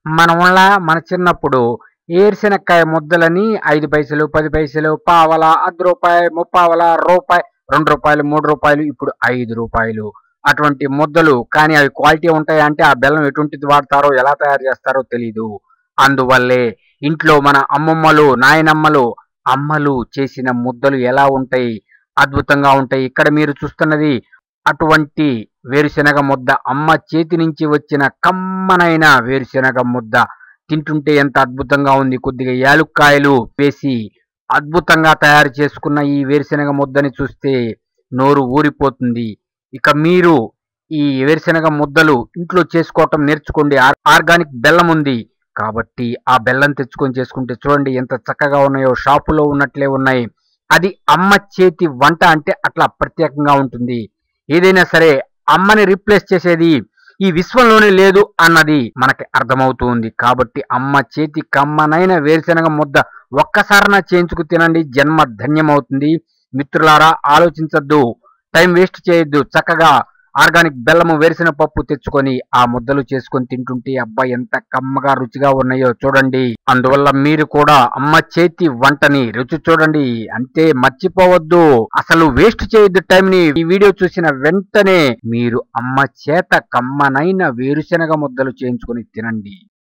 మన వల్ల మన చిన్నప్పుడు ఏరుశనక్కాయ ముద్దలని ఐదు పైసలు పది పైసలు పావల అర్ధ రూపాయి ముప్పావల రూపాయి రెండు రూపాయలు మూడు రూపాయలు ఇప్పుడు ఐదు రూపాయలు అటువంటి ముద్దలు కానీ అవి క్వాలిటీ ఉంటాయి అంటే ఆ బెల్లం ఎటువంటిది వాడతారో ఎలా తయారు చేస్తారో తెలీదు అందువల్లే ఇంట్లో మన అమ్మమ్మలు నాయనమ్మలు అమ్మలు చేసిన ముద్దలు ఎలా ఉంటాయి అద్భుతంగా ఉంటాయి ఇక్కడ మీరు చూస్తున్నది అటువంటి వేరుశెనగ ముద్ద అమ్మ చేతి నుంచి వచ్చిన కమ్మనైన వేరుశెనగ ముద్ద తింటుంటే ఎంత అద్భుతంగా ఉంది కొద్దిగా యాలుక్కాయలు వేసి అద్భుతంగా తయారు చేసుకున్న ఈ వేరుశెనగ ముద్దని చూస్తే నోరు ఊరిపోతుంది ఇక మీరు ఈ వేరుశెనగ ముద్దలు ఇంట్లో చేసుకోవటం నేర్చుకోండి ఆర్- ఆర్గానిక్ బెల్లం ఉంది కాబట్టి ఆ బెల్లం తెచ్చుకొని చేసుకుంటే చూడండి ఎంత చక్కగా ఉన్నాయో షాపులో ఉన్నట్లే ఉన్నాయి అది అమ్మ చేతి వంట అంటే అట్లా ప్రత్యేకంగా ఉంటుంది ఏదైనా సరే అమ్మని రీప్లేస్ చేసేది ఈ విశ్వంలోనే లేదు అన్నది మనకి అర్థమవుతుంది కాబట్టి అమ్మ చేతి కమ్మనైన వేరుశెనగ ముద్ద ఒక్కసారన చేయించుకు తినండి జన్మ ధన్యమవుతుంది మిత్రులారా ఆలోచించద్దు టైం వేస్ట్ చేయొద్దు చక్కగా ఆర్గానిక్ బెల్లము వేరుశెనగ పప్పు తెచ్చుకొని ఆ ముద్దలు చేసుకొని తింటుంటే అబ్బా ఎంత కమ్మగా రుచిగా ఉన్నాయో చూడండి అందువల్ల మీరు కూడా అమ్మ చేతి వంటని రుచి చూడండి అంతే మర్చిపోవద్దు అసలు వేస్ట్ చేయొద్దు టైం ని ఈ వీడియో చూసిన వెంటనే మీరు అమ్మ చేత కమ్మనైన వేరుశెనగ ముద్దలు చేయించుకొని తినండి